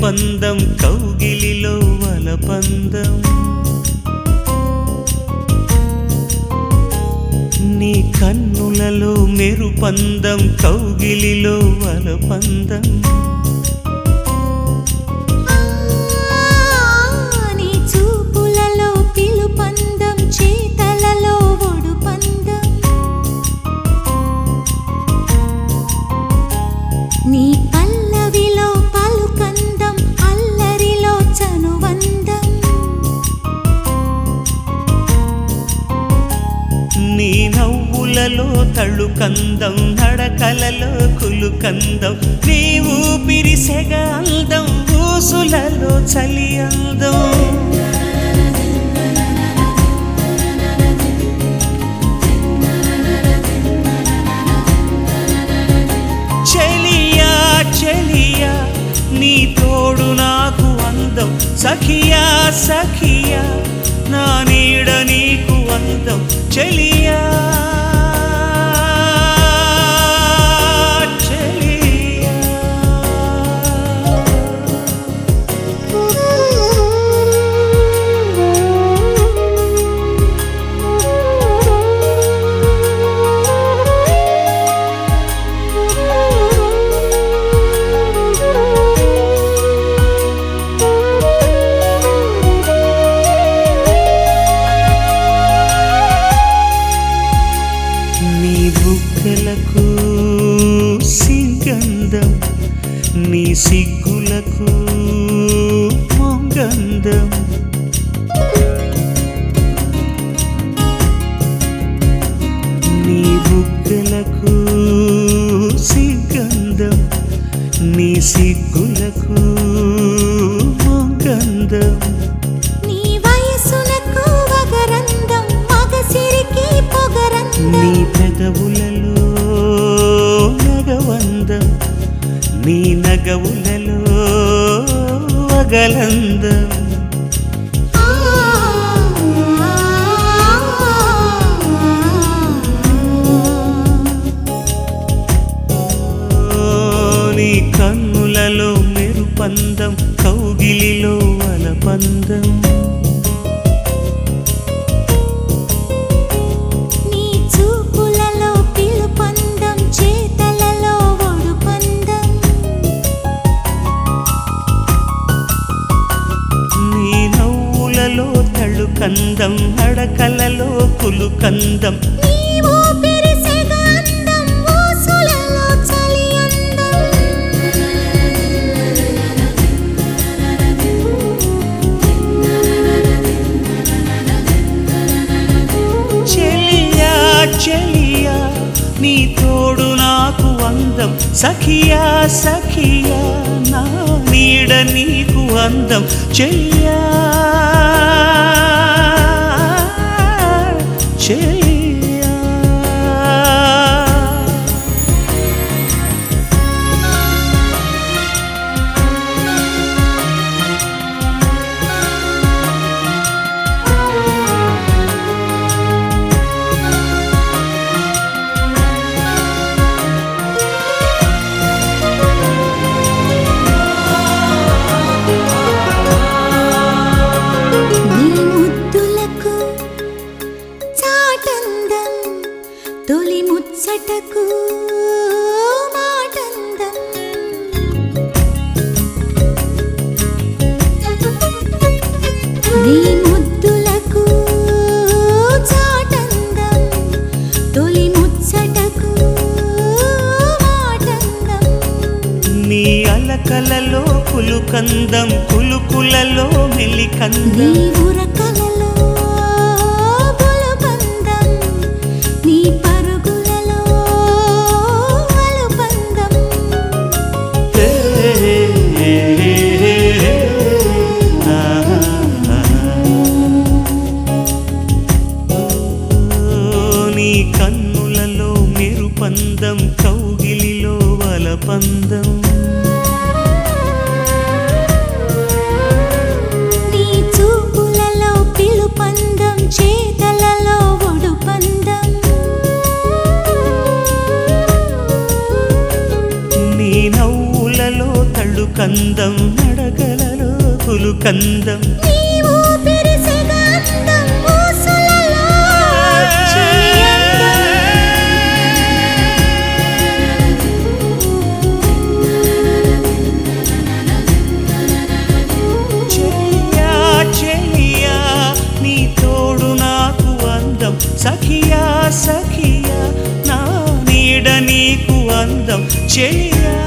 మెరుపందం కౌగిలిలో వలపందం నీ కన్నులలో మెరుపందం కౌగిలిలో వలపందం నీ చూపులలో పిలుపందం చేతలలో ఒడుపందం నీ పల్లవిలో పలుకందం అల్లరిలో చనువందం నీ నవ్వులలో తళుకందం నడకలలో కులుకందం నీ ఊపిరి సెగ అందం ఊసులలో చలి అందం చెలియా చెలియా నీ తోడు నాకు అందం సఖియా సఖియా నా నీడ నీకు అందం చెలియా చెలియా నీ బుగ్గలకు సిగంధం నీ సిగ్గులకు మొంగంధం నీ బుగ్గలకు సిగంధం నీ సిగ్గులకు మొంగంధం నీ వయసునకు వగరందం మగసిరికి పొగరందం నీ పెదవులలో నగవందం నీ నగవులలో వగలందం ఆ ఓ, నీ కన్నులలో మెరుపందం కౌగిలిలో వలపందం నీ చూపులలో పిలుపందం చేతలలో ఒడుపందం నీ నవ్వులలో తళుకందం నడకలలో కులుకందం నీ ఊపిరి సెగ అందం ఊసులలో చలి అందం చెలియా చెలియా నీ తోడు నాకు అందం సఖియా సఖియా నా నీడ నీకు అందం చెలియా చెలియా నీ ముద్దులకు చాటందం తొలి ముచ్చటకు మాటందం నీ ముద్దులకు చాటందం తొలి ముచ్చటకు మాటందం నీ అలకలలో కులుకందం కులుకులలో నీ మెలికందం ఉరకలలో బులబందం నీ పరుగులలో అలుబందం హే, ఆ, ఓ, నీ కన్నులలో మెరుపందం కౌగిలిలో వలపందం నీ చూపులలో పిలుపందం చేతలలో ఒడుపందం నీ నవ్వులలో తళుకందం నడక కులుకందం నీ ఊపిరి సెగందం ఊసులలో చెలియందం. చెలియా చెలియా నీ తోడు నాకు అందం సఖియా సఖియా నా నీడ నీకు అందం చెలియా